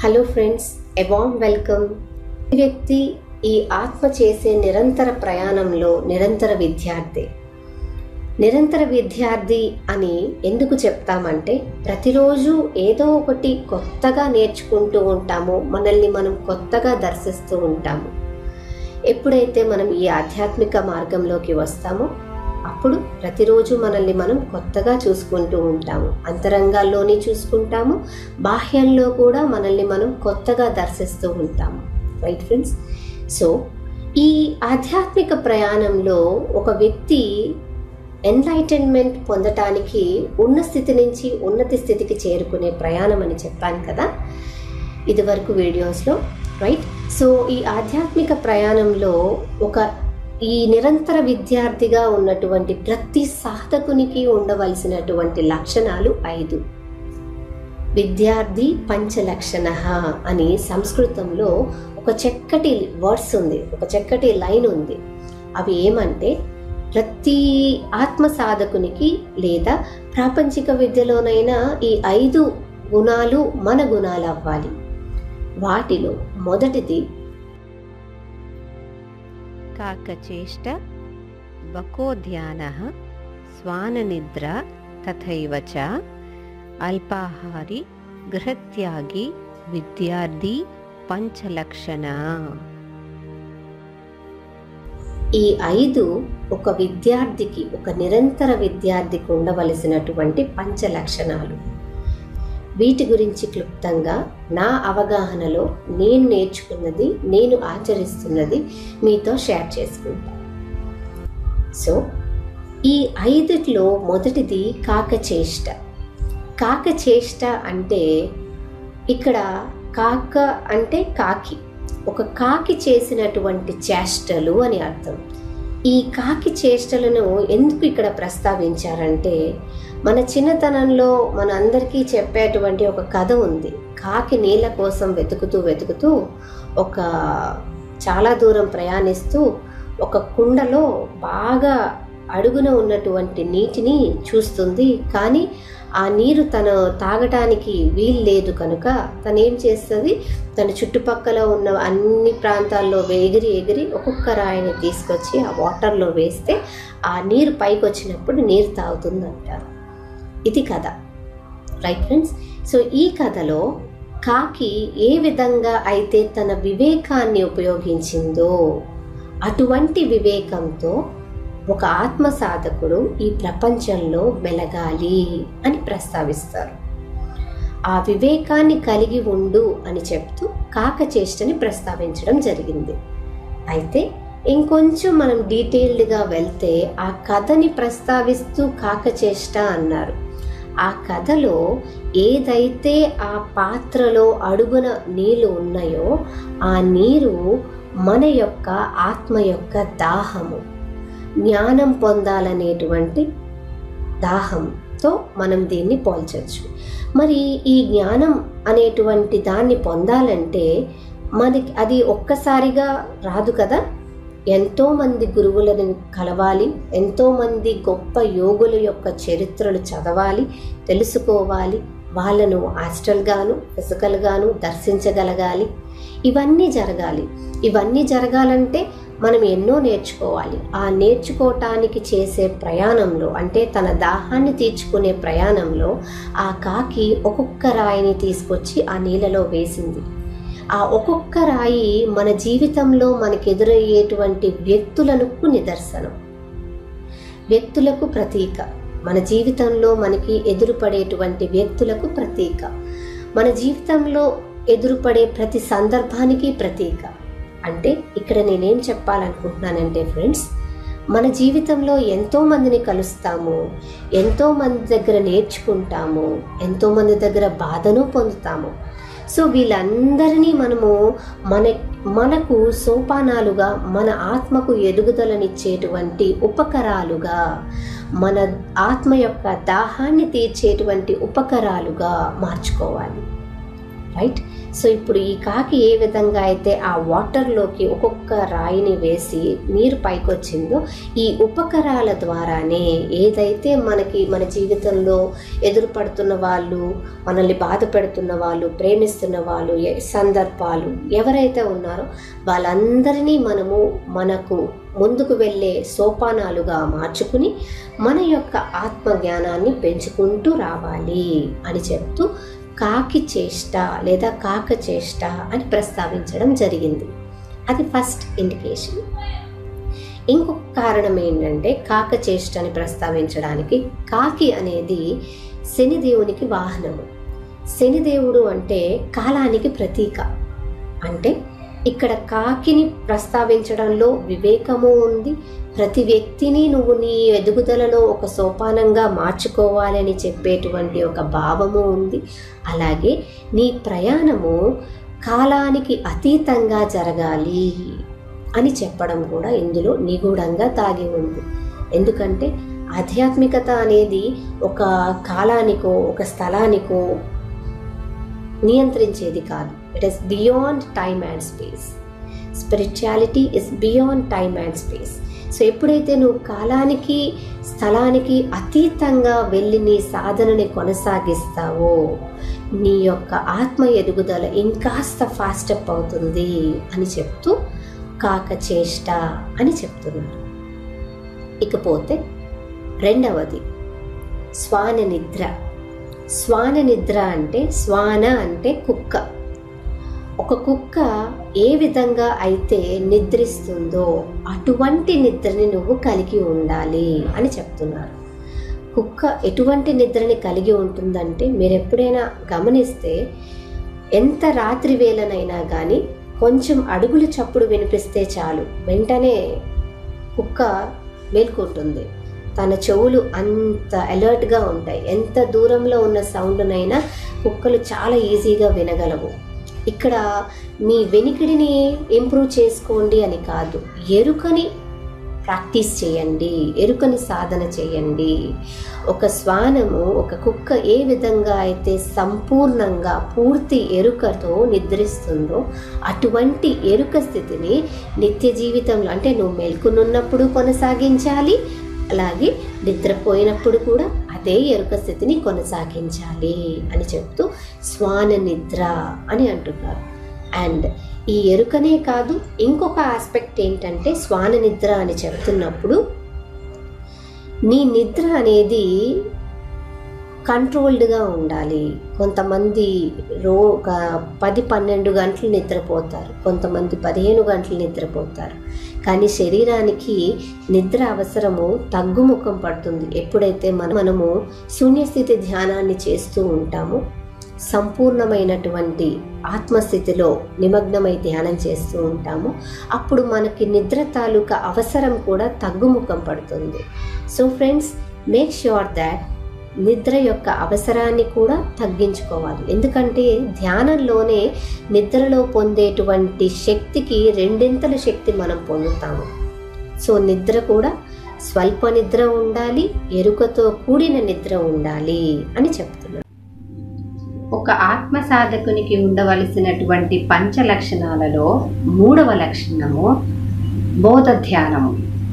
hello friends ఎవామ్ welcome ఈ వ్యక్తి ఈ ఆత్మ చేసే నిరంతర ప్రయాణంలో నిరంతర విద్యార్థి నిరంతర విద్యార్థి అని ఎందుకు చెప్తామంటే ప్రతిరోజు ఏదో ఒకటి కొత్తగా నేర్చుకుంటూ ఉంటాము మనల్ని మనం కొత్తగా దర్శిస్తూ ఉంటాము ఎప్పుడైతే మనం ఈ ఆధ్యాత్మిక మార్గంలోకి వస్తామో అప్పుడు ప్రతిరోజు మనల్ని మనం కొత్తగా చూసుకుంటూ ఉంటాము అంతరంగాల్లోని చూసుకుంటాము బాహ్యంలో కూడా మనల్ని మనం కొత్తగా దర్శిస్తూ ఉంటాము రైట్ ఫ్రెండ్స్ సో ఈ ఆధ్యాత్మిక ప్రయాణంలో ఒక వ్యక్తి ఎన్లైటన్మెంట్ పొందటానికి ఉన్న స్థితి నుంచి ఉన్నతి స్థితికి చేరుకునే ప్రయాణం అని చెప్పాను కదా ఇదివరకు వీడియోస్లో రైట్ సో ఈ ఆధ్యాత్మిక ప్రయాణంలో ఒక ఈ నిరంతర విద్యార్థిగా ఉన్నటువంటి ప్రతి సాధకునికి ఉండవలసినటువంటి లక్షణాలు ఐదు విద్యార్థి పంచలక్షణ అని సంస్కృతంలో ఒక చక్కటి వర్డ్స్ ఉంది ఒక చక్కటి లైన్ ఉంది అవి ఏమంటే ప్రతి ఆత్మ సాధకునికి లేదా ప్రాపంచిక విద్యలోనైనా ఈ ఐదు గుణాలు మన గుణాలు అవ్వాలి వాటిలో మొదటిది కాకచేష్ట బకోధ్యానः స్వాననిద్ర తథైవ చ అల్పాహారి గృహత్యాగి విద్యార్థి పంచలక్షణ ఈ ఐదు ఒక విద్యార్థికి ఒక నిరంతర విద్యార్థికి ఉండవలసినటువంటి పంచ లక్షణాలు వీటి గురించి క్లుప్తంగా నా అవగాహనలో నేను నేర్చుకున్నది నేను ఆచరిస్తున్నది మీతో షేర్ చేసుకుంటాను సో ఈ ఐదుట్లో మొదటిది కాకచేష్ట కాకచేష్ట అంటే ఇక్కడ కాక అంటే కాకి ఒక కాకి చేసినటువంటి చేష్టలు అని అర్థం ఈ కాకి చేష్టలను ఎందుకు ఇక్కడ ప్రస్తావించారంటే మన చిన్నతనంలో మన అందరికీ చెప్పేటువంటి ఒక కథ ఉంది కాకి నీళ్ళ కోసం వెతుకుతూ వెతుకుతూ ఒక చాలా దూరం ప్రయాణిస్తూ ఒక కుండలో బాగా అడుగున ఉన్నటువంటి నీటిని చూస్తుంది కానీ ఆ నీరు తను తాగటానికి వీలు లేదు కనుక తను ఏం చేస్తుంది తన చుట్టుపక్కల ఉన్న అన్ని ప్రాంతాల్లో ఎగిరి ఎగిరి ఒక్కొక్క రాయిని తీసుకొచ్చి ఆ వాటర్లో వేస్తే ఆ నీరు పైకి వచ్చినప్పుడు నీరు తాగుతుంది అంటారు ఇది కథ రైట్ ఫ్రెండ్స్ సో ఈ కథలో కాకి ఏ విధంగా అయితే తన వివేకాన్ని ఉపయోగించిందో అటువంటి వివేకంతో ఒక ఆత్మ సాధకుడు ఈ ప్రపంచంలో వెలగాలి అని ప్రస్తావిస్తారు ఆ వివేకాన్ని కలిగి ఉండు అని చెప్తూ కాకచేష్టని ప్రస్తావించడం జరిగింది అయితే ఇంకొంచెం మనం డీటెయిల్డ్గా వెళ్తే ఆ కథని ప్రస్తావిస్తూ కాకచేష్ట అన్నారు ఆ కథలో ఏదైతే ఆ పాత్రలో అడుగున నీళ్లు ఉన్నాయో ఆ నీరు మన యొక్క ఆత్మ యొక్క దాహము జ్ఞానం పొందాలనేటువంటి దాహంతో మనం దీన్ని పోల్చవచ్చు మరి ఈ జ్ఞానం అనేటువంటి దాన్ని పొందాలంటే మనకి అది ఒక్కసారిగా రాదు కదా ఎంతోమంది గురువులను కలవాలి ఎంతోమంది గొప్ప యోగుల యొక్క చరిత్రలు చదవాలి తెలుసుకోవాలి వాళ్ళను హాస్టల్గాను ఫిజికల్గాను దర్శించగలగాలి ఇవన్నీ జరగాలి ఇవన్నీ జరగాలంటే మనం ఎన్నో నేర్చుకోవాలి ఆ నేర్చుకోవటానికి చేసే ప్రయాణంలో అంటే తన దాహాన్ని తీర్చుకునే ప్రయాణంలో ఆ కాకి ఒక్కొక్క రాయిని తీసుకొచ్చి ఆ నీళ్ళలో వేసింది ఆ ఒక్కొక్క రాయి మన జీవితంలో మనకు ఎదురయ్యేటువంటి వ్యక్తులకు నిదర్శనం వ్యక్తులకు ప్రతీక మన జీవితంలో మనకి ఎదురుపడేటువంటి వ్యక్తులకు ప్రతీక మన జీవితంలో ఎదురుపడే ప్రతి సందర్భానికి ప్రతీక అంటే ఇక్కడ నేనేం చెప్పాలనుకుంటున్నానంటే ఫ్రెండ్స్ మన జీవితంలో ఎంతో మందిని కలుస్తాము ఎంతో మంది దగ్గర నేర్చుకుంటాము ఎంతో మంది దగ్గర బాధను పొందుతాము సో వీళ్ళందరినీ మనము మన మనకు సోపానాలుగా మన ఆత్మకు ఎదుగుదలనిచ్చేటువంటి ఉపకరాలుగా మన ఆత్మ యొక్క దాహాన్ని తీర్చేటువంటి ఉపకరాలుగా మార్చుకోవాలి రైట్ సో ఇప్పుడు ఈ కాకి ఏ విధంగా అయితే ఆ వాటర్లోకి ఒక్కొక్క రాయిని వేసి నీరు పైకొచ్చిందో ఈ ఉపకరాల ద్వారానే ఏదైతే మనకి మన జీవితంలో ఎదురుపడుతున్న వాళ్ళు మనల్ని బాధ పెడుతున్న వాళ్ళు ప్రేమిస్తున్న వాళ్ళు ఎ- సందర్భాలు ఎవరైతే ఉన్నారో వాళ్ళందరినీ మనము మనకు ముందుకు వెళ్ళే సోపానాలుగా మార్చుకుని మన యొక్క ఆత్మ జ్ఞానాన్ని పెంచుకుంటూ రావాలి అని చెప్తూ కాకి చేష్ట లేదా కాక చేష్ట అని ప్రస్తావించడం జరిగింది అది ఫస్ట్ ఇండికేషన్ ఇంకొక కారణం ఏంటంటే కాక చేష్టని ప్రస్తావించడానికి కాకి అనేది శనిదేవునికి వాహనము శనిదేవుడు అంటే కాలానికి ప్రతీక అంటే ఇక్కడ కాకిని ప్రస్తావించడంలో వివేకము ఉంది ప్రతి వ్యక్తిని నువ్వు నీ ఎదుగుదలలో ఒక సోపానంగా మార్చుకోవాలని చెప్పేటువంటి ఒక భావము ఉంది అలాగే నీ ప్రయాణము కాలానికి అతీతంగా జరగాలి అని చెప్పడం కూడా ఇందులో నిగూఢంగా దాగి ఉంది ఎందుకంటే ఆధ్యాత్మికత అనేది ఒక కాలానికో ఒక స్థలానికో నియంత్రించేది కాదు it is beyond time and space spirituality is beyond time and space so ఎప్పుడైతే నువ్వు కాలానికి స్థలానికి అతీతంగా వెళ్ళి నీ సాధనని కొనసాగిస్తావో నీ యొక్క ఆత్మ ఎదుగుదల ఇంకాస్త ఫాస్ట్ అప్ అవుతుంది అని చెప్తూ కాక చేష్ట అని చెప్తున్నారు ఇకపోతే రెండవది శ్వాన నిద్ర శ్వాన నిద్ర అంటే శ్వాన అంటే కుక్క ఒక కుక్క ఏ విధంగా అయితే నిద్రిస్తుందో అటువంటి నిద్రని నువ్వు కలిగి ఉండాలి అని చెప్తున్నారు కుక్క ఎటువంటి నిద్రని కలిగి ఉంటుందంటే మీరు ఎప్పుడైనా గమనిస్తే ఎంత రాత్రి వేళనైనా కానీ కొంచెం అడుగులు చప్పుడు వినిపిస్తే చాలు వెంటనే కుక్క మేల్కొంటుంది తన చెవులు అంత అలర్ట్గా ఉంటాయి ఎంత దూరంలో ఉన్న సౌండ్నైనా కుక్కలు చాలా ఈజీగా వినగలవు ఇక్కడ మీ వెనికిడిని ఇంప్రూవ్ చేసుకోండి అని కాదు ఎరుకని ప్రాక్టీస్ చేయండి ఎరుకని సాధన చేయండి ఒక శ్వానము ఒక కుక్క ఏ విధంగా అయితే సంపూర్ణంగా పూర్తి ఎరుకతో నిద్రిస్తుందో అటువంటి ఎరుక స్థితిని నిత్య జీవితంలో అంటే నువ్వు మేల్కొనున్నప్పుడు కొనసాగించాలి అలాగే నిద్రపోయినప్పుడు కూడా అదే ఎరుక స్థితిని కొనసాగించాలి అని చెప్తూ శ్వాన నిద్ర అని అంటున్నారు అండ్ ఈ ఎరుకనే కాదు ఇంకొక ఆస్పెక్ట్ ఏంటంటే శ్వాన నిద్ర అని చెప్తున్నప్పుడు నీ నిద్ర అనేది కంట్రోల్డ్గా ఉండాలి కొంతమంది రో ఒక పది పన్నెండు గంటలు నిద్రపోతారు కొంతమంది పదిహేను గంటలు నిద్రపోతారు కానీ శరీరానికి నిద్ర అవసరము తగ్గుముఖం పడుతుంది ఎప్పుడైతే మన మనము శూన్యస్థితి ధ్యానాన్ని చేస్తూ ఉంటామో సంపూర్ణమైనటువంటి ఆత్మస్థితిలో నిమగ్నమై ధ్యానం చేస్తూ ఉంటాము అప్పుడు మనకి నిద్ర తాలూకా అవసరం కూడా తగ్గుముఖం పడుతుంది so friends make sure that నిద్ర యొక్క అవసరాన్ని కూడా తగ్గించుకోవాలి ఎందుకంటే ధ్యానంలోనే నిద్రలో పొందేటువంటి శక్తికి రెండింతల శక్తి మనం పొందుతాము సో నిద్ర కూడా స్వల్ప నిద్ర ఉండాలి ఎరుకతో కూడిన నిద్ర ఉండాలి అని చెప్తున్నాను ఒక ఆత్మ సాధకునికి ఉండవలసినటువంటి పంచ లక్షణాలలో మూడవ లక్షణము బోధ ధ్యానము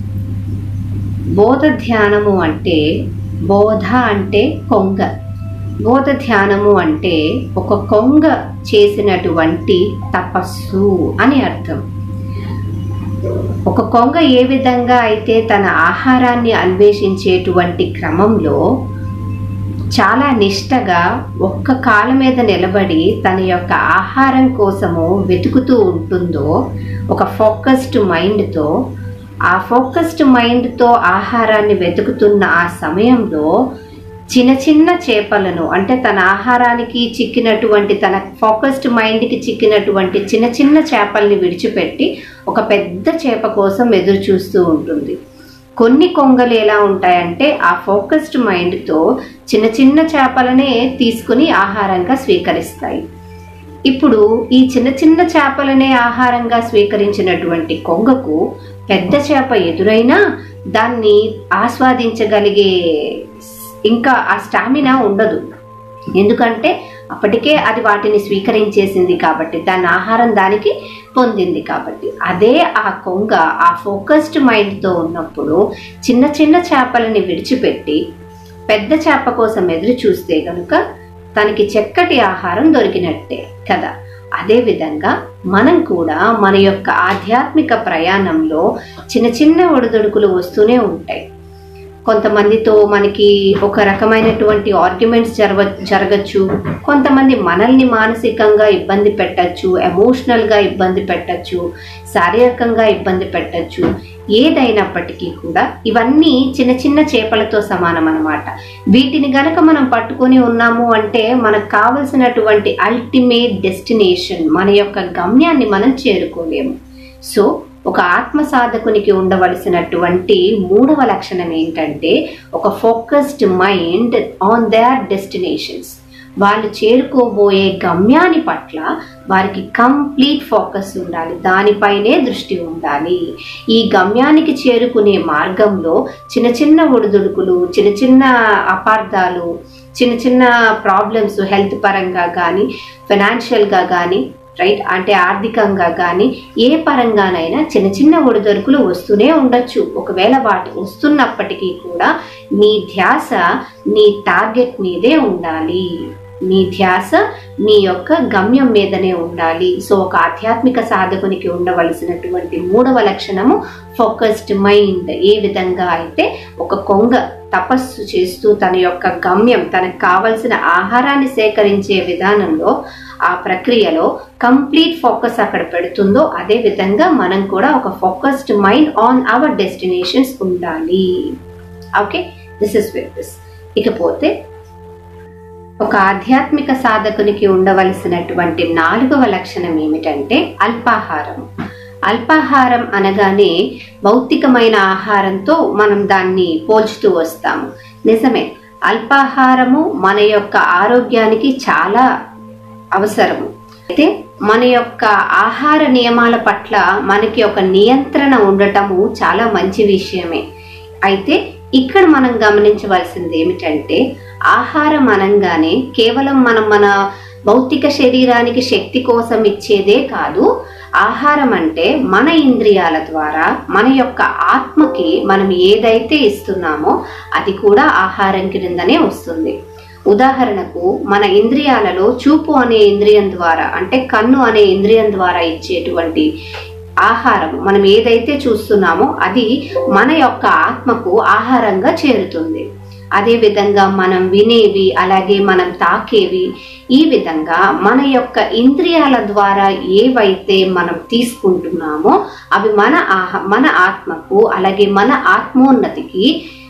బోధ ధ్యానము అంటే బోధ అంటే కొంగ బోధ ధ్యానము అంటే ఒక కొంగ చేసినటువంటి తపస్సు అని అర్థం ఒక కొంగ ఏ విధంగా అయితే తన ఆహారాన్ని అన్వేషించేటువంటి క్రమంలో చాలా నిష్టగా ఒక్క కాళ్ళ మీద నిలబడి తన యొక్క ఆహారం కోసము వెతుకుతూ ఉంటుందో ఒక ఫోకస్డ్ మైండ్తో ఆ ఫోకస్డ్ మైండ్తో ఆహారాన్ని వెతుకుతున్న ఆ సమయంలో చిన్న చిన్న చేపలను అంటే తన ఆహారానికి చిక్కినటువంటి తన ఫోకస్డ్ మైండ్కి చిక్కినటువంటి చిన్న చిన్న చేపల్ని విడిచిపెట్టి ఒక పెద్ద చేప కోసం ఎదురు చూస్తూ ఉంటుంది కొన్ని కొంగలు ఎలా ఉంటాయంటే ఆ ఫోకస్డ్ మైండ్తో చిన్న చిన్న చేపలనే తీసుకుని ఆహారంగా స్వీకరిస్తాయి ఇప్పుడు ఈ చిన్న చిన్న చేపలనే ఆహారంగా స్వీకరించినటువంటి కొంగకు పెద్ద చేప ఎదురైనా దాన్ని ఆస్వాదించగలిగే ఇంకా ఆ స్టామినా ఉండదు ఎందుకంటే అప్పటికే అది వాటిని స్వీకరించేసింది కాబట్టి దాని ఆహారం దానికి పొందింది కాబట్టి అదే ఆ కొంగ ఆ ఫోకస్డ్ మైండ్తో ఉన్నప్పుడు చిన్న చిన్న చేపలని విడిచిపెట్టి పెద్ద చేప కోసం ఎదురు చూస్తే గనుక తనకి చక్కటి ఆహారం దొరికినట్టే కదా అదేవిధంగా మనం కూడా మన యొక్క ఆధ్యాత్మిక ప్రయాణంలో చిన్న చిన్న ఒడిదొడుకులు వస్తూనే ఉంటాయి కొంతమందితో మనకి ఒక రకమైనటువంటి ఆర్గ్యుమెంట్స్ జరగ జరగచ్చు కొంతమంది మనల్ని మానసికంగా ఇబ్బంది పెట్టచ్చు ఎమోషనల్గా ఇబ్బంది పెట్టచ్చు శారీరకంగా ఇబ్బంది పెట్టచ్చు ఏదైనప్పటికీ కూడా ఇవన్నీ చిన్న చిన్న చేపలతో సమానం అన్నమాట వీటిని గనక మనం పట్టుకొని ఉన్నాము అంటే మనకు కావలసినటువంటి అల్టిమేట్ డెస్టినేషన్ మన యొక్క గమ్యాన్ని మనం చేరుకోలేము సో ఒక ఆత్మ సాధకునికి ఉండవలసినటువంటి మూడవ లక్షణం ఏంటంటే ఒక focused mind on their destinations వాళ్ళు చేరుకోబోయే గమ్యాని పట్ల వారికి కంప్లీట్ ఫోకస్ ఉండాలి దానిపైనే దృష్టి ఉండాలి ఈ గమ్యానికి చేరుకునే మార్గంలో చిన్న చిన్న ఒడిదుడుకులు చిన్న చిన్న అపార్థాలు చిన్న చిన్న ప్రాబ్లమ్స్ హెల్త్ పరంగా కానీ ఫైనాన్షియల్గా కానీ రైట్ అంటే ఆర్థికంగా కానీ ఏ పరంగానైనా చిన్న చిన్న ఒడిదొడుకులు వస్తూనే ఉండొచ్చు ఒకవేళ వాటి వస్తున్నప్పటికీ కూడా నీ ధ్యాస నీ టార్గెట్ మీదే ఉండాలి నీ ధ్యాస నీ యొక్క గమ్యం మీదనే ఉండాలి సో ఒక ఆధ్యాత్మిక సాధకునికి ఉండవలసినటువంటి మూడవ లక్షణము ఫోకస్డ్ మైండ్ ఏ విధంగా అయితే ఒక కొంగ తపస్సు చేస్తూ తన యొక్క గమ్యం తనకు కావలసిన ఆహారాన్ని సేకరించే విధానంలో ఆ ప్రక్రియలో కంప్లీట్ ఫోకస్ అక్కడ పెడుతుందో అదే విధంగా మనం కూడా ఒక focused mind on our destinations ఉండాలి okay this is with this ఇకపోతే ఒక ఆధ్యాత్మిక సాధకునికి ఉండవలసినటువంటి నాలుగవ లక్షణం ఏమిటంటే అల్పాహారం అల్పాహారం అనగానే భౌతికమైన ఆహారంతో మనం దాన్ని పోల్చుతూ వస్తాము నిజమే అల్పాహారము మన యొక్క ఆరోగ్యానికి చాలా అవసరము అయితే మన యొక్క ఆహార నియమాల పట్ల మనకి ఒక నియంత్రణ ఉండటము చాలా మంచి విషయమే అయితే ఇక్కడ మనం గమనించవలసింది ఏమిటంటే ఆహారం అనగానే కేవలం మనం మన భౌతిక శరీరానికి శక్తి కోసం ఇచ్చేదే కాదు ఆహారం అంటే మన ఇంద్రియాల ద్వారా మన యొక్క ఆత్మకి మనం ఏదైతే ఇస్తున్నామో అది కూడా ఆహారం కిందనే వస్తుంది ఉదాహరణకు మన ఇంద్రియాలలో చూపు అనే ఇంద్రియం ద్వారా అంటే కన్ను అనే ఇంద్రియం ద్వారా ఇచ్చేటువంటి ఆహారం మనం ఏదైతే చూస్తున్నామో అది మన యొక్క ఆత్మకు ఆహారంగా చేరుతుంది అదే విధంగా మనం వినేవి అలాగే మనం తాకేవి ఈ విధంగా మన యొక్క ఇంద్రియాల ద్వారా ఏవైతే మనం తీసుకుంటున్నామో అవి మన ఆహ మన ఆత్మకు అలాగే మన ఆత్మోన్నతికి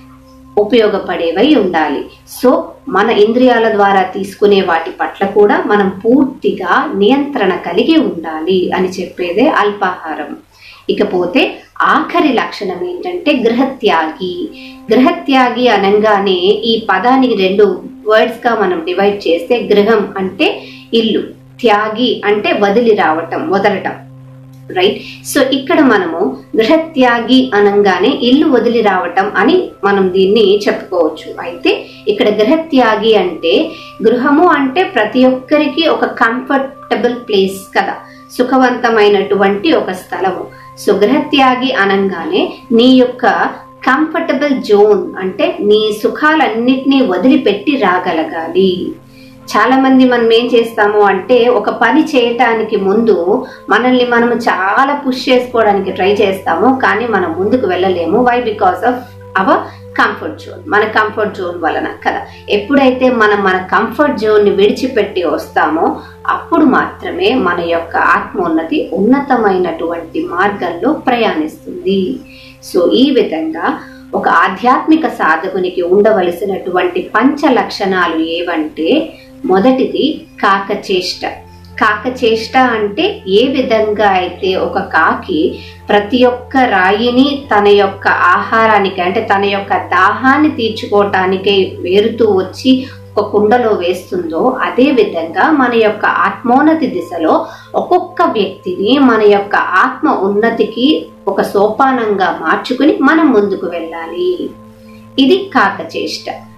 ఉపయోగపడేవై ఉండాలి సో మన ఇంద్రియాల ద్వారా తీసుకునే వాటి పట్ల కూడా మనం పూర్తిగా నియంత్రణ కలిగి ఉండాలి అని చెప్పేదే అల్పాహారం ఇకపోతే ఆఖరి లక్షణం ఏంటంటే గృహత్యాగి గృహత్యాగి అనగానే ఈ పదానికి రెండు వర్డ్స్ గా మనం డివైడ్ చేస్తే గృహం అంటే ఇల్లు త్యాగి అంటే వదిలి రావటం వదలటం రైట్ సో ఇక్కడ మనము గృహత్యాగి అనగానే ఇల్లు వదిలి రావటం అని మనం దీన్ని చెప్పుకోవచ్చు అయితే ఇక్కడ గృహత్యాగి అంటే గృహము అంటే ప్రతి ఒక్కరికి ఒక కంఫర్టబుల్ ప్లేస్ కదా సుఖవంతమైనటువంటి ఒక స్థలము సో గృహత్యాగి అనగానే నీ యొక్క కంఫర్టబుల్ జోన్ అంటే నీ సుఖాలన్నిటినీ వదిలిపెట్టి రాగలగాలి చాలా మంది మనం ఏం చేస్తాము అంటే ఒక పని చేయటానికి ముందు మనల్ని మనము చాలా పుష్ చేసుకోవడానికి ట్రై చేస్తాము కానీ మనం ముందుకు వెళ్ళలేము why because of our comfort zone మన కంఫర్ట్ జోన్ వలన కదా ఎప్పుడైతే మనం మన కంఫర్ట్ జోన్ ని విడిచిపెట్టి వస్తామో అప్పుడు మాత్రమే మన యొక్క ఆత్మోన్నతి ఉన్నతమైనటువంటి మార్గంలో ప్రయాణిస్తుంది సో ఈ విధంగా ఒక ఆధ్యాత్మిక సాధకునికి ఉండవలసినటువంటి పంచ లక్షణాలు ఏవంటే మొదటిది కాకచేష్ట కాకచేష్ట అంటే ఏ విధంగా అయితే ఒక కాకి ప్రతి ఒక్క రాయిని తన యొక్క ఆహారానికి అంటే తన యొక్క దాహాన్ని తీర్చుకోవటానికే వేరుతూ వచ్చి ఒక కుండలో వేస్తుందో అదే విధంగా మన యొక్క ఆత్మోన్నతి దిశలో ఒక్కొక్క వ్యక్తిని మన యొక్క ఆత్మ ఉన్నతికి ఒక సోపానంగా మార్చుకుని మనం ముందుకు వెళ్ళాలి ఇది కాకచేష్ట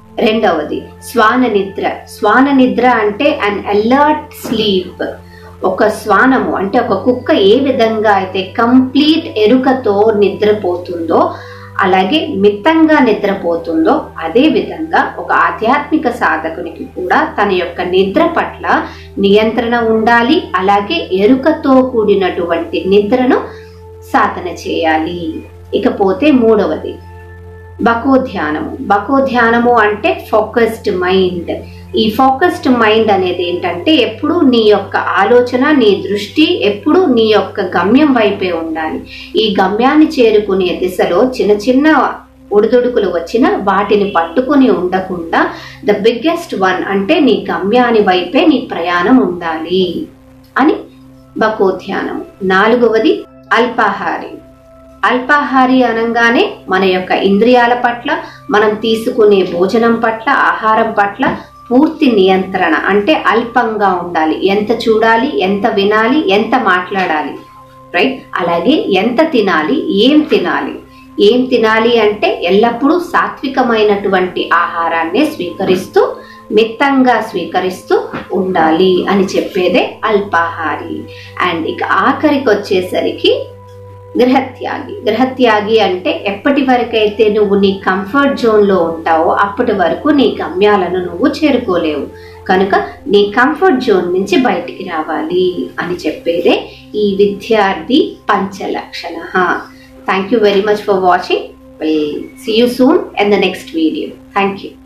రెండవది శ్వాన నిద్ర శ్వాన నిద్ర అంటే అన్ అలర్ట్ స్లీప్ ఒక శ్వానము అంటే ఒక కుక్క ఏ విధంగా అయితే కంప్లీట్ ఎరుకతో నిద్రపోతుందో అలాగే మిత్తంగా నిద్రపోతుందో అదే విధంగా ఒక ఆధ్యాత్మిక సాధకునికి కూడా తన యొక్క నిద్ర పట్ల నియంత్రణ ఉండాలి అలాగే ఎరుకతో కూడినటువంటి నిద్రను సాధన చేయాలి ఇకపోతే మూడవది బకోధ్యానము బకోధ్యానము అంటే ఫోకస్డ్ మైండ్ ఈ ఫోకస్డ్ మైండ్ అనేది ఏంటంటే ఎప్పుడు నీ యొక్క ఆలోచన నీ దృష్టి ఎప్పుడు నీ యొక్క గమ్యం వైపే ఉండాలి ఈ గమ్యాన్ని చేరుకునే దిశలో చిన్న చిన్న ఉడుదుడుకులు వచ్చిన వాటిని పట్టుకొని ఉండకుండా ద బిగ్గెస్ట్ వన్ అంటే నీ గమ్యాని వైపే నీ ప్రయాణం ఉండాలి అని బకోధ్యానం నాలుగవది అల్పాహారి అల్పాహారి అనగానే మన యొక్క ఇంద్రియాల పట్ల మనం తీసుకునే భోజనం పట్ల ఆహారం పట్ల పూర్తి నియంత్రణ అంటే అల్పంగా ఉండాలి ఎంత చూడాలి ఎంత వినాలి ఎంత మాట్లాడాలి రైట్ అలాగే ఎంత తినాలి ఏం తినాలి ఏం తినాలి అంటే ఎల్లప్పుడూ సాత్వికమైనటువంటి ఆహారాన్నే స్వీకరిస్తూ మిత్తంగా స్వీకరిస్తూ ఉండాలి అని చెప్పేదే అల్పాహారి అండ్ ఇక ఆఖరికి వచ్చేసరికి గృహత్యాగి గృహత్యాగి అంటే ఎప్పటి వరకైతే నువ్వు నీ కంఫర్ట్ జోన్లో ఉంటావో అప్పటి వరకు నీ గమ్యాలను నువ్వు చేరుకోలేవు కనుక నీ కంఫర్ట్ జోన్ నుంచి బయటికి రావాలి అని చెప్పేదే ఈ విద్యార్థి పంచలక్షణ thank you very much for watching will see you soon in the next video thank you